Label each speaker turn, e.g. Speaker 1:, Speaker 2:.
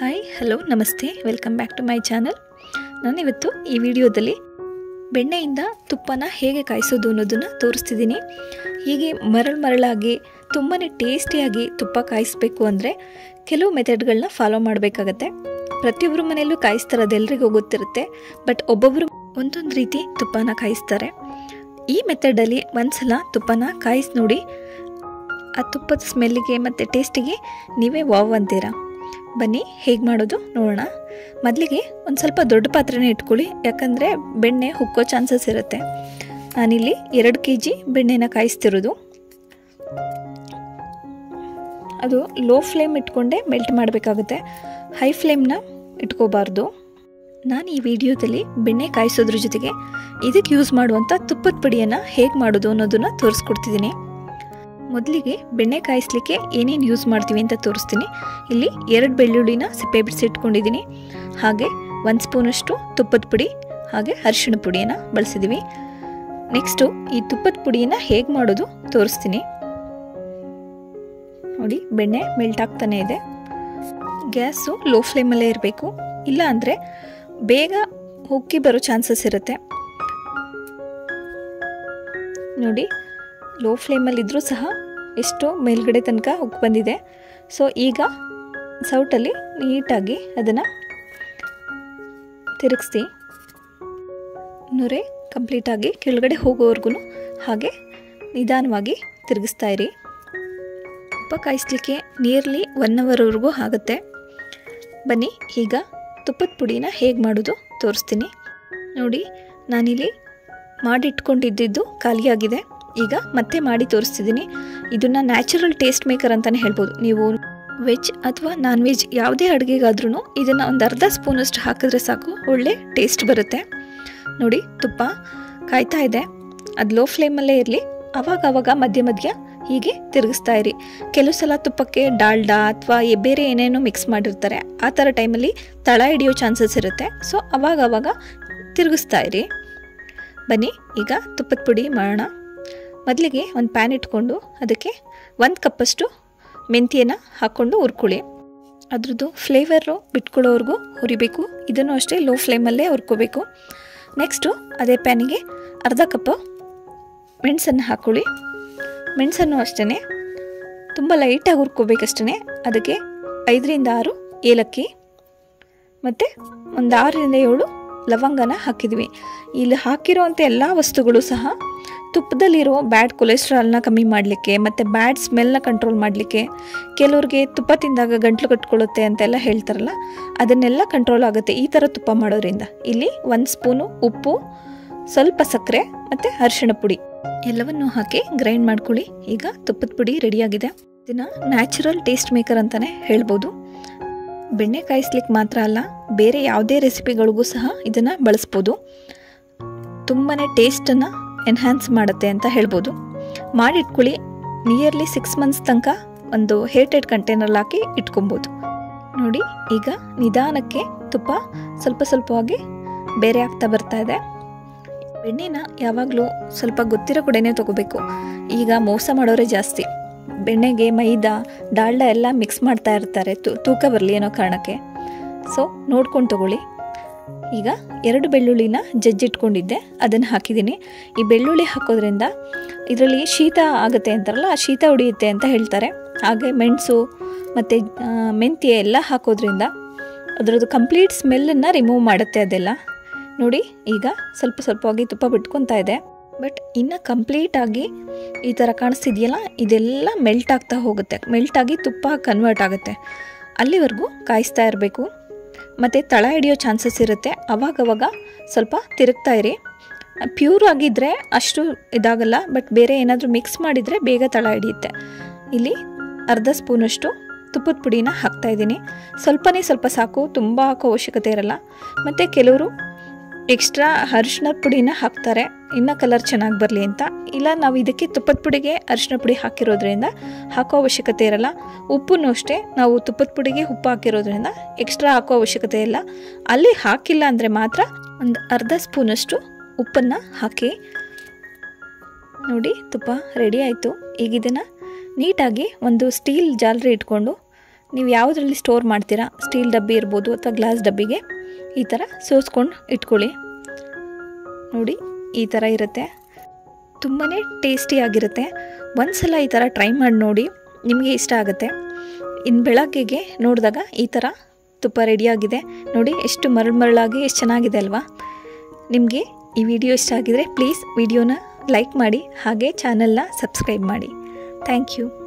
Speaker 1: hi hello ನಮಸ್ತೆ welcome back to my channel ನಾನಿವತ್ತು ಈ ವಿಡಿಯೋದಲ್ಲಿ ಬೆಣ್ಣೆಯಿಂದ ತುಪ್ಪನ ಹೇಗೆ ಕಾಯಿಸೋದು ಅನ್ನೋದನ್ನು ತೋರಿಸ್ತಿದ್ದೀನಿ ಹೀಗೆ ಮರಳು ಮರಳಾಗಿ ತುಂಬಾ ಟೇಸ್ಟಿಯಾಗಿ ತುಪ್ಪ ಕಾಯಿಸ್ಬೇಕು ಅಂದರೆ ಕೆಲವು ಮೆಥಡ್ಗಳನ್ನ ಫಾಲೋ ಮಾಡಬೇಕಾಗತ್ತೆ ಪ್ರತಿಯೊಬ್ಬರ ಮನೆಯಲ್ಲೂ ಕಾಯಿಸ್ತಾರೆ ಅದೆಲ್ಲರಿಗೂ ಗೊತ್ತಿರುತ್ತೆ ಬಟ್ ಒಬ್ಬೊಬ್ಬರು ಒಂದೊಂದು ರೀತಿ ತುಪ್ಪನ ಕಾಯಿಸ್ತಾರೆ ಈ ಮೆಥಡಲ್ಲಿ ಒಂದ್ಸಲ ತುಪ್ಪನ ಕಾಯಿಸಿ ನೋಡಿ ಆ ತುಪ್ಪದ ಸ್ಮೆಲ್ಲಿಗೆ ಮತ್ತು ಟೇಸ್ಟಿಗೆ ನೀವೇ ವಾವ್ ಅಂತೀರಾ ಬನ್ನಿ ಹೇಗೆ ಮಾಡೋದು ನೋಡೋಣ ಮೊದಲಿಗೆ ಒಂದು ಸ್ವಲ್ಪ ದೊಡ್ಡ ಪಾತ್ರೆನೇ ಇಟ್ಕೊಳ್ಳಿ ಯಾಕಂದರೆ ಬೆಣ್ಣೆ ಹುಕ್ಕೋ ಚಾನ್ಸಸ್ ಇರುತ್ತೆ ನಾನಿಲ್ಲಿ ಎರಡು ಕೆ ಜಿ ಬೆಣ್ಣೆನ ಕಾಯಿಸ್ತಿರೋದು ಅದು ಲೋ ಫ್ಲೇಮ್ ಇಟ್ಕೊಂಡೇ ಮೆಲ್ಟ್ ಮಾಡಬೇಕಾಗುತ್ತೆ ಹೈ ಫ್ಲೇಮ್ನ ಇಟ್ಕೋಬಾರ್ದು ನಾನು ಈ ವಿಡಿಯೋದಲ್ಲಿ ಬೆಣ್ಣೆ ಕಾಯಿಸೋದ್ರ ಜೊತೆಗೆ ಇದಕ್ಕೆ ಯೂಸ್ ಮಾಡುವಂಥ ತುಪ್ಪದ ಪುಡಿಯನ್ನು ಹೇಗೆ ಮಾಡೋದು ಅನ್ನೋದನ್ನು ತೋರಿಸ್ಕೊಡ್ತಿದ್ದೀನಿ ಮೊದಲಿಗೆ ಬೆಣ್ಣೆ ಕಾಯಿಸ್ಲಿಕ್ಕೆ ಏನೇನು ಯೂಸ್ ಮಾಡ್ತೀವಿ ಅಂತ ತೋರಿಸ್ತೀನಿ ಇಲ್ಲಿ ಎರಡು ಬೆಳ್ಳುಳ್ಳಿನ ಸಿಪ್ಪೆ ಬಿಡಿಸಿ ಇಟ್ಕೊಂಡಿದ್ದೀನಿ ಹಾಗೆ ಒಂದು ಸ್ಪೂನಷ್ಟು ತುಪ್ಪದ ಪುಡಿ ಹಾಗೆ ಅರಿಶಿಣ ಪುಡಿಯನ್ನು ಬಳಸಿದ್ದೀವಿ ನೆಕ್ಸ್ಟು ಈ ತುಪ್ಪದ ಪುಡಿಯನ್ನು ಹೇಗೆ ಮಾಡೋದು ತೋರಿಸ್ತೀನಿ ನೋಡಿ ಬೆಣ್ಣೆ ಮೆಲ್ಟ್ ಆಗ್ತಾನೆ ಇದೆ ಗ್ಯಾಸು ಲೋ ಫ್ಲೇಮಲ್ಲೇ ಇರಬೇಕು ಇಲ್ಲ ಅಂದರೆ ಬೇಗ ಉಕ್ಕಿ ಬರೋ ಚಾನ್ಸಸ್ ಇರುತ್ತೆ ನೋಡಿ ಲೋ ಫ್ಲೇಮಲ್ಲಿದ್ದರೂ ಸಹ ಎಷ್ಟೋ ಮೇಲ್ಗಡೆ ತನಕ ಉಕ್ಕಿ ಬಂದಿದೆ ಸೊ ಈಗ ಸೌಟಲ್ಲಿ ನೀಟಾಗಿ ಅದನ್ನು ತಿರುಗಿಸಿ ನೊರೆ ಕಂಪ್ಲೀಟಾಗಿ ಕೆಳಗಡೆ ಹೋಗೋವರೆಗೂ ಹಾಗೆ ನಿಧಾನವಾಗಿ ತಿರುಗಿಸ್ತಾ ಇರಿ ತುಪ್ಪ ಕಾಯಿಸ್ಲಿಕ್ಕೆ ನಿಯರ್ಲಿ ಒನ್ ಅವರ್ವರೆಗೂ ಆಗುತ್ತೆ ಬನ್ನಿ ಈಗ ತುಪ್ಪದ ಪುಡಿನ ಹೇಗೆ ಮಾಡೋದು ತೋರಿಸ್ತೀನಿ ನೋಡಿ ನಾನಿಲ್ಲಿ ಮಾಡಿಟ್ಕೊಂಡಿದ್ದು ಖಾಲಿಯಾಗಿದೆ ಈಗ ಮತ್ತೆ ಮಾಡಿ ತೋರಿಸ್ತಿದ್ದೀನಿ ಇದನ್ನು ನ್ಯಾಚುರಲ್ ಟೇಸ್ಟ್ ಮೇಕರ್ ಅಂತಲೇ ಹೇಳ್ಬೋದು ನೀವು ವೆಜ್ ಅಥವಾ ನಾನ್ ವೆಜ್ ಯಾವುದೇ ಅಡುಗೆಗಾದ್ರೂ ಇದನ್ನು ಒಂದು ಅರ್ಧ ಸ್ಪೂನಷ್ಟು ಹಾಕಿದ್ರೆ ಸಾಕು ಒಳ್ಳೆ ಟೇಸ್ಟ್ ಬರುತ್ತೆ ನೋಡಿ ತುಪ್ಪ ಕಾಯ್ತಾ ಇದೆ ಅದು ಲೋ ಫ್ಲೇಮಲ್ಲೇ ಇರಲಿ ಅವಾಗ ಅವಾಗ ಮಧ್ಯ ಮಧ್ಯ ಹೀಗೆ ತಿರುಗಿಸ್ತಾ ಇರಿ ಕೆಲವು ಸಲ ತುಪ್ಪಕ್ಕೆ ಡಾಲ್ಡಾ ಅಥವಾ ಬೇರೆ ಏನೇನೋ ಮಿಕ್ಸ್ ಮಾಡಿರ್ತಾರೆ ಆ ಥರ ಟೈಮಲ್ಲಿ ತಳ ಹಿಡಿಯೋ ಚಾನ್ಸಸ್ ಇರುತ್ತೆ ಸೊ ಅವಾಗ ಅವಾಗ ತಿರುಗಿಸ್ತಾ ಇರಿ ಬನ್ನಿ ಈಗ ತುಪ್ಪದ ಪುಡಿ ಮಾಡೋಣ ಮೊದಲಿಗೆ ಒಂದು ಪ್ಯಾನ್ ಇಟ್ಕೊಂಡು ಅದಕ್ಕೆ ಒಂದು ಕಪ್ಪಷ್ಟು ಮೆಂತ್ಯನ ಹಾಕ್ಕೊಂಡು ಹುರ್ಕೊಳ್ಳಿ ಅದ್ರದ್ದು ಫ್ಲೇವರು ಬಿಟ್ಕೊಳ್ಳೋವರೆಗೂ ಹುರಿಬೇಕು ಇದನ್ನು ಅಷ್ಟೇ ಲೋ ಫ್ಲೇಮಲ್ಲೇ ಹುರ್ಕೋಬೇಕು ನೆಕ್ಸ್ಟು ಅದೇ ಪ್ಯಾನಿಗೆ ಅರ್ಧ ಕಪ್ ಮೆಣಸನ್ನು ಹಾಕ್ಕೊಳ್ಳಿ ಮೆಣಸನ್ನು ಅಷ್ಟೇ ತುಂಬ ಲೈಟಾಗಿ ಹುರ್ಕೋಬೇಕಷ್ಟೇ ಅದಕ್ಕೆ ಐದರಿಂದ ಆರು ಏಲಕ್ಕಿ ಮತ್ತು ಒಂದು ಆರರಿಂದ ಏಳು ಲವಂಗನ ಹಾಕಿದ್ವಿ ಇಲ್ಲಿ ಹಾಕಿರೋವಂಥ ಎಲ್ಲ ವಸ್ತುಗಳು ಸಹ ತುಪ್ಪದಲ್ಲಿರೋ ಬ್ಯಾಡ್ ಕೊಲೆಸ್ಟ್ರಾಲ್ನ ಕಮ್ಮಿ ಮಾಡಲಿಕ್ಕೆ ಮತ್ತು ಬ್ಯಾಡ್ ಸ್ಮೆಲ್ನ ಕಂಟ್ರೋಲ್ ಮಾಡಲಿಕ್ಕೆ ಕೆಲವ್ರಿಗೆ ತುಪ್ಪ ತಿಂದಾಗ ಗಂಟ್ಲು ಕಟ್ಕೊಳ್ಳುತ್ತೆ ಅಂತೆಲ್ಲ ಹೇಳ್ತಾರಲ್ಲ ಅದನ್ನೆಲ್ಲ ಕಂಟ್ರೋಲ್ ಆಗುತ್ತೆ ಈ ಥರ ತುಪ್ಪ ಮಾಡೋದ್ರಿಂದ ಇಲ್ಲಿ ಒಂದು ಸ್ಪೂನು ಉಪ್ಪು ಸ್ವಲ್ಪ ಸಕ್ಕರೆ ಮತ್ತು ಅರಿಶಿಣ ಪುಡಿ ಎಲ್ಲವನ್ನು ಹಾಕಿ ಗ್ರೈಂಡ್ ಮಾಡ್ಕೊಳ್ಳಿ ಈಗ ತುಪ್ಪದ ಪುಡಿ ರೆಡಿಯಾಗಿದೆ ಇದನ್ನು ನ್ಯಾಚುರಲ್ ಟೇಸ್ಟ್ ಮೇಕರ್ ಅಂತಲೇ ಹೇಳ್ಬೋದು ಬೆಣ್ಣೆ ಕಾಯಿಸ್ಲಿಕ್ಕೆ ಮಾತ್ರ ಅಲ್ಲ ಬೇರೆ ಯಾವುದೇ ರೆಸಿಪಿಗಳಿಗೂ ಸಹ ಇದನ್ನು ಬಳಸ್ಬೋದು ತುಂಬಾ ಟೇಸ್ಟನ್ನು ಎನ್ಹ್ಯಾನ್ಸ್ ಮಾಡುತ್ತೆ ಅಂತ ಹೇಳ್ಬೋದು ಮಾಡಿಟ್ಕೊಳ್ಳಿ ನಿಯರ್ಲಿ ಸಿಕ್ಸ್ ಮಂತ್ಸ್ ತನಕ ಒಂದು ಹೇಟೆಡ್ ಕಂಟೈನರ್ಲ್ಲಿ ಹಾಕಿ ಇಟ್ಕೊಬೋದು ನೋಡಿ ಈಗ ನಿಧಾನಕ್ಕೆ ತುಪ್ಪ ಸ್ವಲ್ಪ ಸ್ವಲ್ಪವಾಗಿ ಬೇರೆ ಆಗ್ತಾ ಬರ್ತಾ ಇದೆ ಬೆಣ್ಣೆನ ಯಾವಾಗಲೂ ಸ್ವಲ್ಪ ಗೊತ್ತಿರೋ ಕಡೆನೇ ತೊಗೋಬೇಕು ಈಗ ಮೋಸ ಮಾಡೋರೇ ಜಾಸ್ತಿ ಬೆಣ್ಣೆಗೆ ಮೈದಾ ಡಾಲ್ಡ ಎಲ್ಲ ಮಿಕ್ಸ್ ಮಾಡ್ತಾ ಇರ್ತಾರೆ ತೂಕ ಬರಲಿ ಅನ್ನೋ ಕಾರಣಕ್ಕೆ ಸೊ ನೋಡ್ಕೊಂಡು ತಗೊಳ್ಳಿ ಈಗ ಎರಡು ಬೆಳ್ಳುಳ್ಳಿನ ಜಜ್ಜಿಟ್ಕೊಂಡಿದ್ದೆ ಅದನ್ನು ಹಾಕಿದ್ದೀನಿ ಈ ಬೆಳ್ಳುಳ್ಳಿ ಹಾಕೋದ್ರಿಂದ ಇದರಲ್ಲಿ ಶೀತ ಆಗುತ್ತೆ ಅಂತಾರಲ್ಲ ಆ ಶೀತ ಹೊಡಿಯುತ್ತೆ ಅಂತ ಹೇಳ್ತಾರೆ ಹಾಗೆ ಮೆಣಸು ಮತ್ತು ಮೆಂತ್ಯ ಎಲ್ಲ ಹಾಕೋದ್ರಿಂದ ಅದರದ್ದು ಕಂಪ್ಲೀಟ್ ಸ್ಮೆಲ್ಲನ್ನು ರಿಮೂವ್ ಮಾಡುತ್ತೆ ಅದೆಲ್ಲ ನೋಡಿ ಈಗ ಸ್ವಲ್ಪ ಸ್ವಲ್ಪವಾಗಿ ತುಪ್ಪ ಬಿಟ್ಕೊತಾ ಇದೆ ಬಟ್ ಇನ್ನು ಕಂಪ್ಲೀಟಾಗಿ ಈ ಥರ ಕಾಣಿಸ್ತಿದೆಯಲ್ಲ ಇದೆಲ್ಲ ಮೆಲ್ಟ್ ಆಗ್ತಾ ಹೋಗುತ್ತೆ ಮೆಲ್ಟಾಗಿ ತುಪ್ಪ ಕನ್ವರ್ಟ್ ಆಗುತ್ತೆ ಅಲ್ಲಿವರೆಗೂ ಕಾಯಿಸ್ತಾ ಇರಬೇಕು ಮತ್ತು ತಳ ಹಿಡಿಯೋ ಚಾನ್ಸಸ್ ಇರುತ್ತೆ ಅವಾಗವಾಗ ಸ್ವಲ್ಪ ತಿರುಗ್ತಾ ಇರಿ ಪ್ಯೂರ್ ಆಗಿದ್ದರೆ ಅಷ್ಟು ಇದಾಗಲ್ಲ ಬಟ್ ಬೇರೆ ಏನಾದರೂ ಮಿಕ್ಸ್ ಮಾಡಿದರೆ ಬೇಗ ತಳ ಹಿಡಿಯುತ್ತೆ ಇಲ್ಲಿ ಅರ್ಧ ಸ್ಪೂನಷ್ಟು ತುಪ್ಪದ ಪುಡಿನ ಹಾಕ್ತಾಯಿದ್ದೀನಿ ಸ್ವಲ್ಪನೇ ಸ್ವಲ್ಪ ಸಾಕು ತುಂಬ ಹಾಕೋ ಅವಶ್ಯಕತೆ ಇರಲ್ಲ ಮತ್ತು ಕೆಲವರು ಎಕ್ಸ್ಟ್ರಾ ಅರಿಶಿನ ಪುಡಿನ ಹಾಕ್ತಾರೆ ಇನ್ನೂ ಕಲರ್ ಚೆನ್ನಾಗಿ ಬರಲಿ ಅಂತ ಇಲ್ಲ ನಾವು ಇದಕ್ಕೆ ತುಪ್ಪದ ಪುಡಿಗೆ ಅರಿಶಿನ ಪುಡಿ ಹಾಕಿರೋದ್ರಿಂದ ಹಾಕೋ ಅವಶ್ಯಕತೆ ಇರಲ್ಲ ಉಪ್ಪನ್ನು ಅಷ್ಟೇ ನಾವು ತುಪ್ಪದ ಪುಡಿಗೆ ಉಪ್ಪು ಹಾಕಿರೋದ್ರಿಂದ ಎಕ್ಸ್ಟ್ರಾ ಹಾಕೋ ಅವಶ್ಯಕತೆ ಇಲ್ಲ ಅಲ್ಲಿ ಹಾಕಿಲ್ಲ ಅಂದರೆ ಮಾತ್ರ ಒಂದು ಅರ್ಧ ಸ್ಪೂನಷ್ಟು ಉಪ್ಪನ್ನು ಹಾಕಿ ನೋಡಿ ತುಪ್ಪ ರೆಡಿ ಆಯಿತು ಈಗ ಇದನ್ನು ನೀಟಾಗಿ ಒಂದು ಸ್ಟೀಲ್ ಜಾಲರಿ ಇಟ್ಕೊಂಡು ನೀವು ಯಾವುದರಲ್ಲಿ ಸ್ಟೋರ್ ಮಾಡ್ತೀರಾ ಸ್ಟೀಲ್ ಡಬ್ಬಿ ಇರ್ಬೋದು ಅಥವಾ ಗ್ಲಾಸ್ ಡಬ್ಬಿಗೆ ಈ ಥರ ಸೋಸ್ಕೊಂಡು ಇಟ್ಕೊಳ್ಳಿ ನೋಡಿ ಈ ಥರ ಇರುತ್ತೆ ತುಂಬಾ ಟೇಸ್ಟಿಯಾಗಿರುತ್ತೆ ಒಂದು ಸಲ ಈ ಥರ ಟ್ರೈ ಮಾಡಿ ನೋಡಿ ನಿಮಗೆ ಇಷ್ಟ ಆಗುತ್ತೆ ಇನ್ನು ಬೆಳಗ್ಗೆಗೆ ನೋಡಿದಾಗ ಈ ಥರ ತುಪ್ಪ ರೆಡಿಯಾಗಿದೆ ನೋಡಿ ಎಷ್ಟು ಮರಳು ಮರಳಾಗಿ ಎಷ್ಟು ಚೆನ್ನಾಗಿದೆ ಅಲ್ವಾ ನಿಮಗೆ ಈ ವಿಡಿಯೋ ಇಷ್ಟ ಆಗಿದರೆ ಪ್ಲೀಸ್ ವಿಡಿಯೋನ ಲೈಕ್ ಮಾಡಿ ಹಾಗೆ ಚಾನಲ್ನ ಸಬ್ಸ್ಕ್ರೈಬ್ ಮಾಡಿ ಥ್ಯಾಂಕ್ ಯು